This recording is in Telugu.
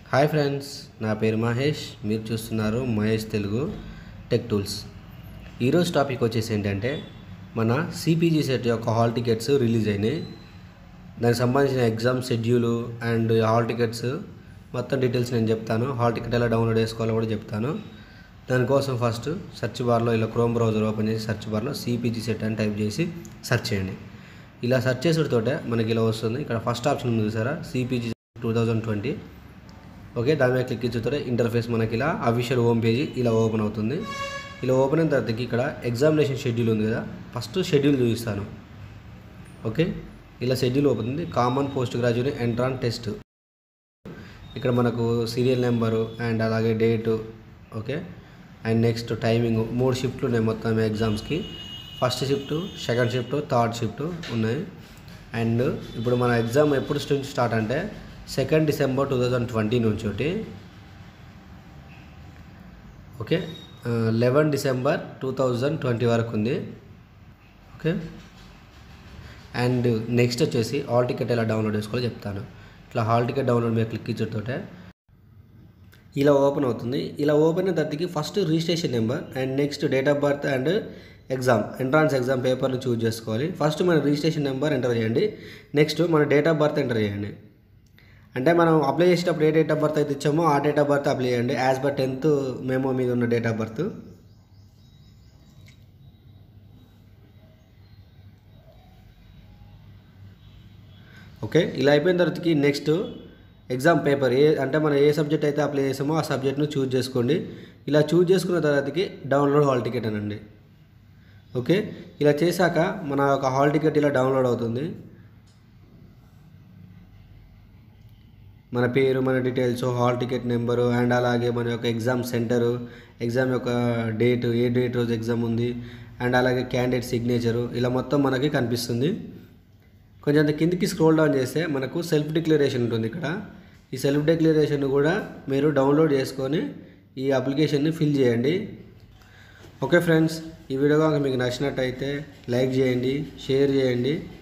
హాయ్ ఫ్రెండ్స్ నా పేరు మహేష్ మీరు చూస్తున్నారు మహేష్ తెలుగు టెక్ టూల్స్ ఈరోజు టాపిక్ వచ్చేసి ఏంటంటే మన సిపిజీ సెట్ యొక్క హాల్ టికెట్స్ రిలీజ్ అయినాయి దానికి సంబంధించిన exam schedule and hall tickets మొత్తం డీటెయిల్స్ నేను చెప్తాను హాల్ టికెట్ ఎలా డౌన్లోడ్ చేసుకోవాలో కూడా చెప్తాను దానికోసం ఫస్ట్ సెర్చ్ బార్లో ఇలా క్రోమ్ బ్రౌజర్ ఓపెన్ చేసి సెర్చ్ బార్లో సిపిజీ సెట్ అని టైప్ చేసి సెర్చ్ చేయండి ఇలా సెర్చ్ చేసేటతోటే మనకి ఇలా వస్తుంది ఇక్కడ ఫస్ట్ ఆప్షన్ ఉంది చూసారా CPG two thousand twenty okay దాని మీద క్లిక్ ఇచ్చిన ఇంటర్ఫేస్ మనకి ఇలా అఫీషియల్ హోమ్ పేజీ ఇలా ఓపెన్ అవుతుంది ఇలా ఓపెన్ అయిన తర్వాతకి ఇక్కడ ఎగ్జామినేషన్ షెడ్యూల్ ఉంది కదా ఫస్ట్ షెడ్యూల్ చూపిస్తాను ఓకే ఇలా షెడ్యూల్ ఓపెన్ ఉంది common post graduate entrance test ఇక్కడ మనకు సీరియల్ నెంబరు అండ్ అలాగే date okay and next timing మూడు షిఫ్ట్లు ఉన్నాయి మొత్తం ఎగ్జామ్స్కి first shift second shift third shift ఉన్నాయి అండ్ ఇప్పుడు మన ఎగ్జామ్ ఎప్పుడు నుంచి స్టార్ట్ అంటే second December two thousand twenty నుంచి ఒకటి okay eleven December two thousand twenty వరకు ఉంది ఓకే అండ్ నెక్స్ట్ వచ్చేసి హాల్ టికెట్ ఎలా డౌన్లోడ్ చేసుకోవాలో చెప్తాను ఇట్లా హాల్ టికెట్ డౌన్లోడ్ మీద క్లిక్ ఇచ్చటోటే ఇలా ఓపెన్ అవుతుంది ఇలా ఓపెన్ అయిన తర్వాతకి first registration number and next date of birth and exam entrance exam పేపర్ని చూజ్ చేసుకోవాలి ఫస్ట్ మన రిజిస్ట్రేషన్ నెంబర్ ఎంటర్ చేయండి నెక్స్ట్ మన డేట్ ఆఫ్ బర్త్ ఎంటర్ చేయండి అంటే మనం అప్లై చేసేటప్పుడు ఏ డేట్ ఆఫ్ బర్త్ అయితే ఇచ్చామో ఆ డేట్ ఆఫ్ బర్త్ అప్లై చేయండి యాజ్ పర్ టెన్త్ మేమో మీద ఉన్న డేట్ ఆఫ్ బర్త్ ఓకే ఇలా అయిపోయిన తర్వాతకి నెక్స్ట్ ఎగ్జామ్ పేపర్ ఏ అంటే మనం ఏ సబ్జెక్ట్ అయితే అప్లై చేసామో ఆ సబ్జెక్ట్ను చూజ్ చేసుకోండి ఇలా చూజ్ చేసుకున్న తర్వాతకి డౌన్లోడ్ హాల్ టికెట్ అనండి ఓకే ఇలా చేశాక మన యొక్క హాల్ టికెట్ ఇలా డౌన్లోడ్ అవుతుంది మన పేరు మన details hall ticket number and అలాగే మన యొక్క ఎగ్జామ్ సెంటరు ఎగ్జామ్ యొక్క డేట్ ఏ డేట్ రోజు ఎగ్జామ్ ఉంది అండ్ అలాగే క్యాండిడేట్ సిగ్నేచరు ఇలా మొత్తం మనకి కనిపిస్తుంది కొంచెం అంత కిందికి స్క్రోల్ డౌన్ చేస్తే మనకు సెల్ఫ్ డిక్లరేషన్ ఉంటుంది ఇక్కడ ఈ సెల్ఫ్ డిక్లరేషన్ కూడా మీరు డౌన్లోడ్ చేసుకొని ఈ అప్లికేషన్ని ఫిల్ చేయండి ఓకే ఫ్రెండ్స్ ఈ వీడియో కనుక మీకు నచ్చినట్టయితే లైక్ చేయండి షేర్ చేయండి